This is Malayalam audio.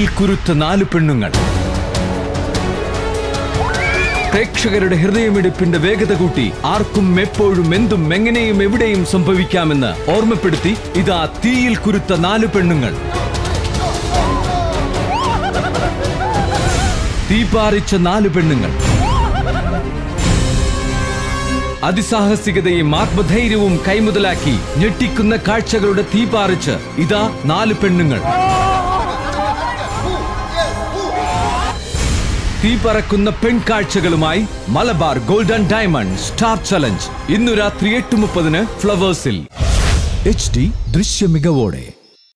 കുരുത്ത നാല് പെണ്ണുങ്ങൾ പ്രേക്ഷകരുടെ ഹൃദയമിടിപ്പിന്റെ വേഗത കൂട്ടി ആർക്കും എപ്പോഴും എന്തും എങ്ങനെയും എവിടെയും സംഭവിക്കാമെന്ന് ഓർമ്മപ്പെടുത്തി ഇതാ തീയിൽ കുരുത്ത നാല് പെണ്ണുങ്ങൾ തീപാറിച്ച നാല് പെണ്ണുങ്ങൾ അതിസാഹസികതയും ആത്മധൈര്യവും കൈമുതലാക്കി ഞെട്ടിക്കുന്ന കാഴ്ചകളുടെ തീപാറിച്ച് ഇതാ നാല് പെണ്ണുങ്ങൾ തീ പറക്കുന്ന പെൺകാഴ്ചകളുമായി Malabar golden diamond star challenge ഇന്നു രാത്രി എട്ട് മുപ്പതിന് ഫ്ലവേഴ്സിൽ എച്ച് ഡി ദൃശ്യ മികവോടെ